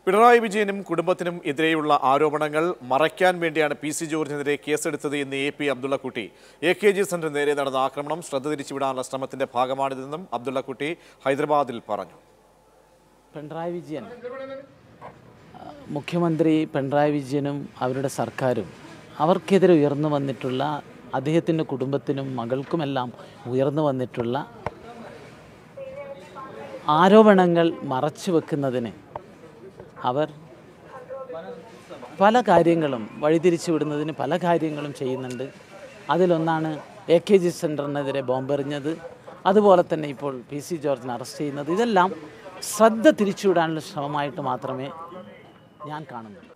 പിണറായി വിജയനും കുടുംബത്തിനും എതിരെയുള്ള ആരോപണങ്ങൾ മറയ്ക്കാൻ വേണ്ടിയാണ് പി സി ജോർജിനെതിരെ കേസെടുത്തത് എന്ന് A P Abdullakutty A K G സെന്ററിന് നേരെ നടന്ന ആക്രമണം ശ്രദ്ധ തിരിച്ചുവിടാനുള്ള ശ്രമത്തിന്റെ ഭാഗമാണിതെന്നും അബ്ദുള്ളക്കുട്ടി ഹൈദരാബാദിൽ പറഞ്ഞു പിണറായി വിജയൻ ആ, മുഖ്യമന്ത്രി പിണറായി വിജയനും അവരുടെ സർക്കാരും അവർക്കെതിരെ ഉയർന്നു വന്നിട്ടുള്ള അദ്ദേഹത്തിൻ്റെ കുടുംബത്തിനും മകൾക്കുമെല്ലാം ഉയർന്നു വന്നിട്ടുള്ള ആരോപണങ്ങൾ മറച്ചു വെക്കുന്നതിന് അവർ പല കാര്യങ്ങളും വഴിതിരിച്ചു വിടുന്നതിന് പല കാര്യങ്ങളും ചെയ്യുന്നുണ്ട് അതിലൊന്നാണ് എ കെ ജി സെൻറ്ററിനെതിരെ ബോംബെറിഞ്ഞത് അതുപോലെ തന്നെ ഇപ്പോൾ പി സി ജോർജിനെ അറസ്റ്റ് ചെയ്യുന്നത് ഇതെല്ലാം ശ്രദ്ധ തിരിച്ചുവിടാനുള്ള ശ്രമമായിട്ട് മാത്രമേ ഞാൻ കാണുന്നുള്ളൂ